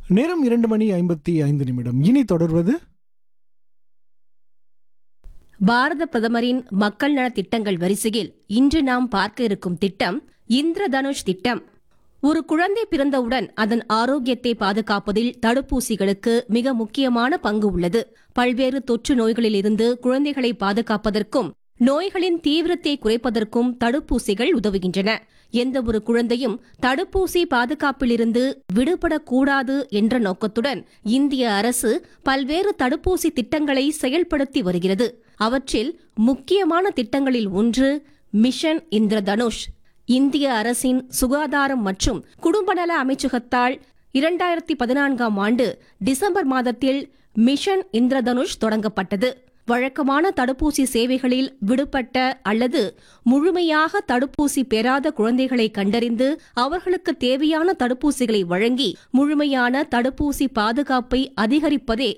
நேரம் இரண்டு மணி ஐம்பத்தி ஐந்து நிமிடம் இனி தொடர்வது பாரத பிரதமரின் மக்கள் நல திட்டங்கள் வரிசையில் இன்று நாம் பார்க்க இருக்கும் திட்டம் இந்திரதனுஷ் திட்டம் ஒரு குழந்தை பிறந்தவுடன் அதன் ஆரோக்கியத்தை பாதுகாப்பதில் தடுப்பூசிகளுக்கு மிக முக்கியமான பங்கு உள்ளது பல்வேறு தொற்று நோய்களிலிருந்து குழந்தைகளை பாதுகாப்பதற்கும் நோய்களின் தீவிரத்தை குறைப்பதற்கும் தடுப்பூசிகள் உதவுகின்றன எந்த ஒரு குழந்தையும் தடுப்பூசி பாதுகாப்பிலிருந்து விடுபடக்கூடாது என்ற நோக்கத்துடன் இந்திய அரசு பல்வேறு தடுப்பூசி திட்டங்களை செயல்படுத்தி வருகிறது அவற்றில் முக்கியமான திட்டங்களில் ஒன்று மிஷன் இந்திரதனுஷ் இந்திய அரசின் சுகாதாரம் மற்றும் குடும்பநல அமைச்சகத்தால் இரண்டாயிரத்தி பதினான்காம் ஆண்டு டிசம்பர் மாதத்தில் மிஷன் இந்திரதனுஷ் தொடங்கப்பட்டது வழக்கமான தடுப்பூசி சேவைகளில் விடுபட்ட அல்லது முழுமையாக தடுப்பூசி பெறாத குழந்தைகளை கண்டறிந்து அவர்களுக்கு தேவையான தடுப்பூசிகளை வழங்கி முழுமையான தடுப்பூசி பாதுகாப்பை அதிகரிப்பதே